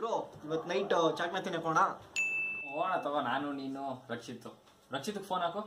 ಗುರು ಇವತ್ತು ನೈಟ್ ಚಾಟ್ನ ತಿನ್ನಕೋಣ ಹೋಗೋಣ ತಗೋ ನಾನು ನೀನು ರಕ್ಷಿತ್ ರಕ್ಷಿತ್ ಫೋನ್ ಹಾಕು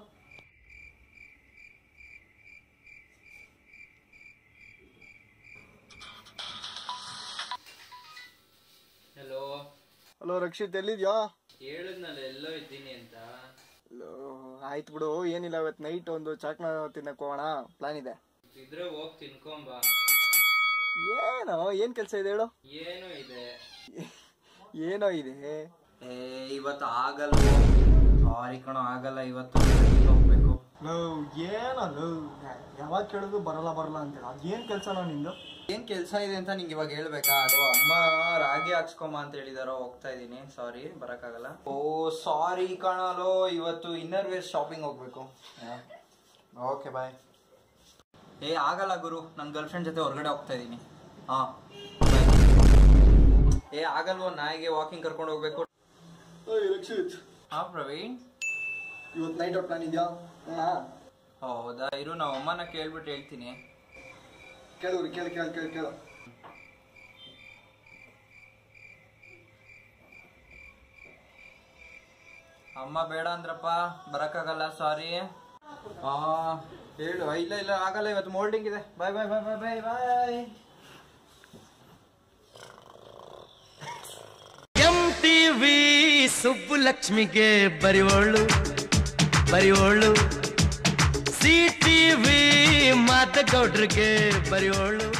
ಹಲೋ ಹಲೋ ರಕ್ಷಿತ್ ಎಲ್ಲಿದ್ಯಾ ಹೇಳಿದ್ನಲ್ಲ ಎಲ್ಲೋ ಇದ್ದೀನಿ ಅಂತ ಆಯ್ತು ಬಿಡು ಏನಿಲ್ಲ ಇವತ್ತು ನೈಟ್ ಒಂದು ಚಾಟ್ನ ತಿನ್ನಕ್ ಹೋಗೋಣ ಪ್ಲಾನ್ ಇದೆ ಇದ್ರೆ ಹೋಗ್ ತಿನ್ಕೊಂಬ ಏನೋ ಏನ್ ಕೆಲಸ ಇದೆ ಹೇಳು ಏನು ಇದೆ ಏನೋ ಇದೆ ಏ ಇವತ್ತು ಆಗಲ್ಲ ಸಾರಿ ಕಣೋ ಆಗಲ್ಲ ಇವತ್ತು ಹೋಗ್ಬೇಕು ಏನೋ ಯಾವಾಗ ಕೇಳಿದ್ರು ಬರಲ್ಲ ಬರಲ್ಲ ಅಂತೇಳಿ ಅದೇನ್ ಕೆಲ್ಸನೋ ನಿಂದು ಏನ್ ಕೆಲ್ಸ ಇದೆ ಅಂತ ನಿಂಗೆ ಇವಾಗ ಹೇಳ್ಬೇಕಾ ಅದು ಅಮ್ಮ ರಾಗಿ ಹಾಕ್ಸ್ಕೊಂಬ ಅಂತ ಹೇಳಿದಾರೋ ಹೋಗ್ತಾ ಇದೀನಿ ಸಾರಿ ಬರಕ್ಕಾಗಲ್ಲ ಓ ಸಾರಿ ಕಣಲೋ ಇವತ್ತು ಇನ್ನರ್ ವೇರ್ ಶಾಪಿಂಗ್ ಹೋಗ್ಬೇಕು ಓಕೆ ಬಾಯ್ ಏ ಆಗಲ್ಲ ಗುರು ನನ್ನ ಗರ್ಲ್ ಫ್ರೆಂಡ್ ಜೊತೆ ಹೊರಗಡೆ ಹೋಗ್ತಾ ಇದೀನಿ ಹಾ bye. ಏ ಆಗಲ್ವೋ ನಾಯಿಗೆ ವಾಕಿಂಗ್ ಕರ್ಕೊಂಡು ಹೋಗ್ಬೇಕು ರಕ್ಷಿತ್ ಹಾ ಪ್ರವೀಣ್ ಇವತ್ತು ನೈಟ್ ಔಟ್ ಪ್ಲಾನ್ ಇದೆಯಾ ಹೌದಾ ಇರು ನಾವು ಅಮ್ಮನ ಕೇಳ್ಬಿಟ್ಟು ಹೇಳ್ತೀನಿ ಕೇಳು ಕೇಳು ಕೇಳು ಕೇಳು ಕೇಳು ಅಮ್ಮ ಬೇಡ ಅಂದ್ರಪ್ಪ ಬರಕ್ಕಾಗಲ್ಲ ಸಾರಿ ಆ ಹೇಳು ಇಲ್ಲ ಇಲ್ಲ ಆಗಲ್ಲ ಇವತ್ತು ಮೋಲ್ಡಿಂಗ್ ಇದೆ bye bye bye bye bye bye M TV ಸುಬ್ಬುಲಕ್ಷ್ಮಿಗೆ ಬರಿವೋಳು ಬರಿವೋಳು ಸಿ ಟಿವಿ ಮಾತಗೌಡ್ರಿಗೆ ಬರಿವೋಳು